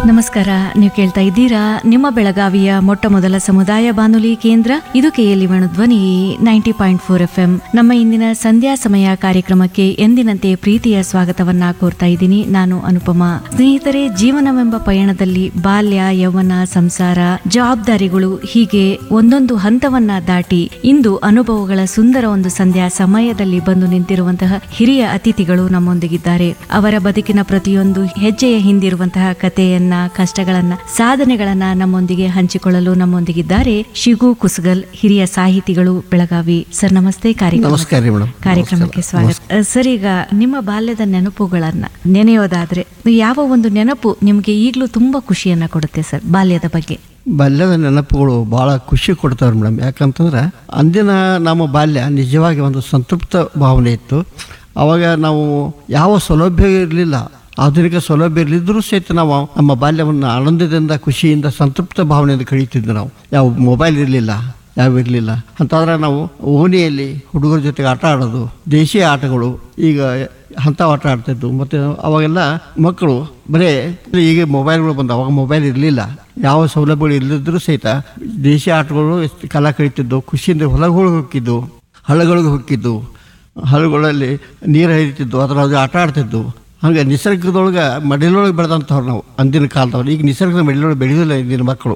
ನಮಸ್ಕಾರ ನೀವು ಕೇಳ್ತಾ ಇದ್ದೀರಾ ನಿಮ್ಮ ಬೆಳಗಾವಿಯ ಮೊಟ್ಟ ಮೊದಲ ಸಮುದಾಯ ಬಾನುಲಿ ಕೇಂದ್ರ ಇದು KLE Dhwani ninety point four F M ನಮ್ಮ ಇಂದಿನ ಸಂಧ್ಯಾ ಸಮಯ ಕಾರ್ಯಕ್ರಮಕ್ಕೆ ಎಂದಿನಂತೆ ಪ್ರೀತಿಯ ಸ್ವಾಗತವನ್ನ ಕೋರ್ತಾ ಇದ್ದೀನಿ ನಾನು ಅನುಪಮಾ ಸ್ನೇಹಿತರೆ ಜೀವನವೆಂಬ ಪಯಣದಲ್ಲಿ ಬಾಲ್ಯ ಯೌವನ ಸಂಸಾರ ಜವಾಬ್ದಾರಿಗಳು ಹೀಗೆ ಒಂದೊಂದು ಹಂತವನ್ನ ದಾಟಿ ಇಂದು ಅನುಭವಗಳ ಸುಂದರ ಒಂದು ಸಂಧ್ಯಾ ಸಮಯದಲ್ಲಿ ಬಂದು ನಿಂತಿರುವಂತಹ ಹಿರಿಯ ಅತಿಥಿಗಳು ನಮ್ಮೊಂದಿಗಿದ್ದಾರೆ ಅವರ ಬದುಕಿನ ಪ್ರತಿಯೊಂದು ಹೆಜ್ಜೆಯ ಹಿಂದಿರುವಂತಹ ಕಥೆಯನ್ನ ಕಷ್ಟಗಳನ್ನ ಸಾಧನೆಗಳನ್ನ ನಮ್ಮೊಂದಿಗೆ ಹಂಚಿಕೊಳ್ಳಲು ನಮ್ಮೊಂದಿಗಿದ್ದಾರೆ ಶಿಗು ಕುಸ್ಗಲ್ ಹಿರಿಯ ಸಾಹಿತಿಗಳು ಬೆಳಗಾವಿ ಸರ್ ನಮಸ್ತೆ ಕಾರ್ಯಕ್ರಮ ನಮಸ್ಕಾರ ರೀ ಮೇಡಮ್ ಕಾರ್ಯಕ್ರಮಕ್ಕೆ ಸ್ವಾಗತ ಅ, ಸರ್ ಈಗ ನಿಮ್ಮ ಬಾಲ್ಯದ ನೆನಪುಗಳನ್ನ ನೆನೆಯೋದಾದ್ರೆ ಯಾವ ಒಂದು ನೆನಪು ನಿಮ್ಗೆ ಈಗಲೂ ತುಂಬಾ ಖುಷಿಯನ್ನ ಕೊಡುತ್ತೆ ಸರ್ ಬಾಲ್ಯದ ಬಗ್ಗೆ ಬಾಲ್ಯದ ನೆನಪುಗಳು ಭಾಳ ಖುಷಿ ಕೊಡ್ತಾವೆ ಮೇಡಮ್ ಯಾಕಂತಂದ್ರೆ ಅಂದಿನ ನಮ್ಮ ಬಾಲ್ಯ ನಿಜವಾಗಿ ಒಂದು ಸಂತೃಪ್ತ ಭಾವನೆ ಇತ್ತು ಅವಾಗ ನಾವು ಯಾವ ಸೌಲಭ್ಯ ಇರಲಿಲ್ಲ ಆಧುನಿಕ ಸೌಲಭ್ಯ ಇರಲಿದ್ದರೂ ಸಹಿತ ನಾವು ನಮ್ಮ ಬಾಲ್ಯವನ್ನು ಆನಂದದಿಂದ ಖುಷಿಯಿಂದ ಸಂತೃಪ್ತ ಭಾವನೆಯಿಂದ ಕಳೀತಿದ್ವಿ ನಾವು ಯಾವ ಮೊಬೈಲ್ ಇರಲಿಲ್ಲ ಯಾವ ಇರಲಿಲ್ಲ ಅಂತಂದ್ರೆ ನಾವು ಓಣಿಯಲ್ಲಿ ಹುಡುಗರ ಜೊತೆಗೆ ಆಟ ಆಡೋದು ದೇಶೀಯ ಆಟಗಳು ಈಗ ಅಂಥ ಆಟ ಆಡ್ತಿದ್ದು ಮತ್ತು ಅವಾಗೆಲ್ಲ ಮಕ್ಕಳು ಬರೇ ಈಗ ಮೊಬೈಲ್ಗಳು ಬಂದು ಅವಾಗ ಮೊಬೈಲ್ ಇರಲಿಲ್ಲ ಯಾವ ಸೌಲಭ್ಯಗಳು ಇಲ್ಲದಿದ್ದರೂ ಸಹಿತ ದೇಶೀಯ ಆಟಗಳು ಎಷ್ಟು ಕಾಲ ಕಳೀತಿದ್ದು ಖುಷಿಯಿಂದ ಹೊಲಗಳಿಗೆ ಹೋಗಿದ್ದು ಹಳ್ಳಗಳಿಗೆ ಹೋಗಿದ್ದು ಹಳ್ಳಗಳಲ್ಲಿ ನೀರು ಹರಿತಿದ್ದು ಅದರೊಳಗೆ ಆಟ ಆಡ್ತಿದ್ದು ಹಾಗೆ ನಿಸರ್ಗದೊಳಗೆ ಮಡಿಲೊಳಗೆ ಬೆಳೆದಂಥವ್ರು ನಾವು ಅಂದಿನ ಕಾಲದವ್ರು ಈಗ ನಿಸರ್ಗದ ಮಡಿಲೊಳಗೆ ಬೆಳೆಯೋದಿಲ್ಲ ಇಂದಿನ ಮಕ್ಕಳು